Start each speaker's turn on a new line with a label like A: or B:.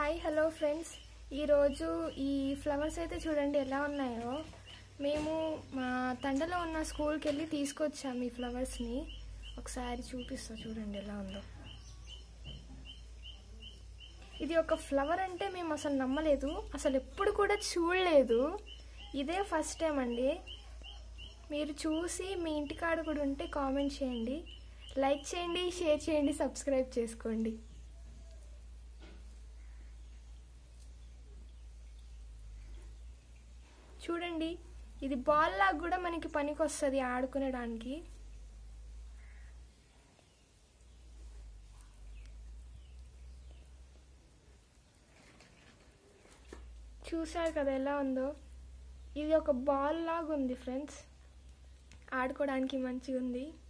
A: hi hello friends ఈరోజు ఈ flowers అయితే చూడండి ఎలా ఉన్నాయో మేము మా తండలో ఉన్న స్కూల్కి వెళ్ళి తీసుకొచ్చాము ఈ ఫ్లవర్స్ని ఒకసారి చూపిస్తా చూడండి ఎలా ఉందో ఇది ఒక ఫ్లవర్ అంటే మేము అసలు నమ్మలేదు అసలు ఎప్పుడు కూడా చూడలేదు ఇదే ఫస్ట్ టైం అండి మీరు చూసి మీ ఇంటికాడ కూడా ఉంటే కామెంట్ చేయండి లైక్ చేయండి షేర్ చేయండి సబ్స్క్రైబ్ చేసుకోండి చూడండి ఇది బాల్ లాగా కూడా మనకి పనికి వస్తుంది ఆడుకునేడానికి చూసారు కదా ఎలా ఉందో ఇది ఒక బాల్ లాగా ఉంది ఫ్రెండ్స్ ఆడుకోవడానికి మంచిగా ఉంది